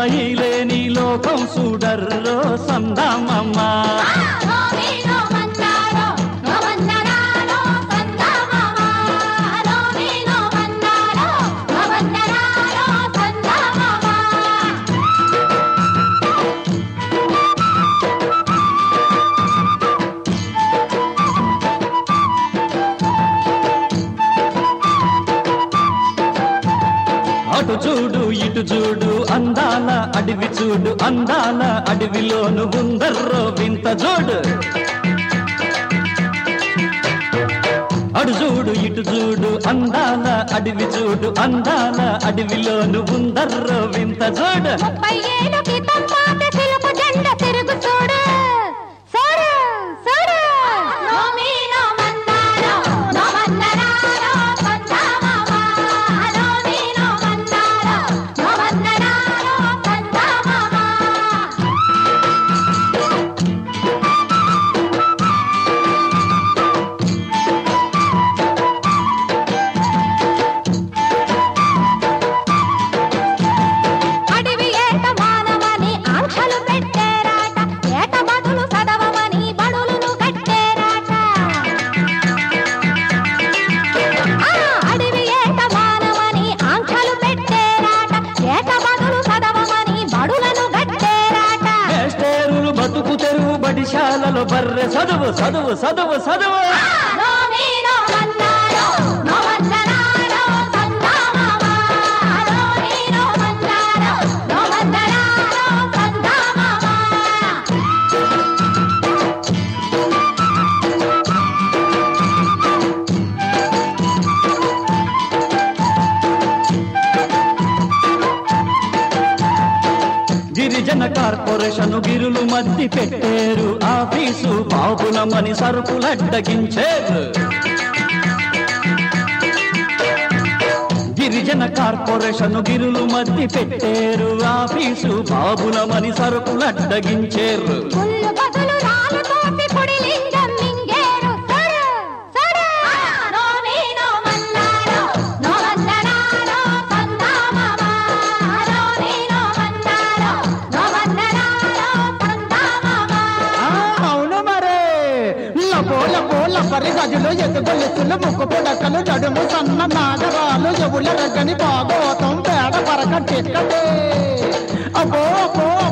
సన్నాయి లేని లోకం చూడర్రో సందామమ్మ నోమీనో మన్నారో నోమన్నరారో సందామామ నోమీనో మన్నారో నోమన్నరారో సందామామ అటు చూడు ఇటు చూడు అందాల అడవి చూడు అందాల అడవిలోను ఉందర్రో వింత చూడు అడు చూడు ఇటు చూడు అందాల అడవి చూడు అందాల అడవిలోను ఉందర్రో వింత చూడు ముప్పై ఏళ్ళ క్రితం పాత చిలుకు జెండ తిరుగు చూడు చూడు చూడు నోమీనో మన్నారో నోమన్నరారో సందామామ నోమీనో మన్నారో నోమన్నరారో సందామామ అడవి ఏట మానవని ఆంక్షలు పెట్టేరాట ఏట బదులు చదవమని బడులను కట్టేరాట ఆ, అడవి ఏట మానవని ఆంక్షలు పెట్టేరాట ఏట బదులు చదవమని బడులను కట్టేరాట మేస్టేరులు బతుకు తెరువు బడిశాలలో బర్రె చదువు చదువు చదువు చదువు నోమీనో మన్నారో నోమన్నరారో సందామామ నోమీనో మన్నారో నోమన్నరారో సందామామ గిరిజన కార్పొరేషన్ గిరులు మద్ది పెట్టేరు ఆఫీసు బాబులమని సరుకులడ్డగించేరు గిరిజన కార్పొరేషన్ గిరులు మద్ది పెట్టేరు ఆఫీసు బాబులమని సరుకులడ్డగించేరు ముళ్ళు బదులు రాళ్ళు తోపి పొడి లింగం మింగేరు సరు సరు నోమీనో మన్నారో నోమన్నరారో సందామామ నోమీనో మన్నారో నోమన్నరారో సందామామ అవును మరే లబో లబో లబ్బరి గజులు ఎదుగొలుసులు ముక్కు పుడకలు నడుము సన్న నాగరాలు ఎవుల రగని భాగవతం పేడ పరక టిక్కటే అబ్బో అబ్బో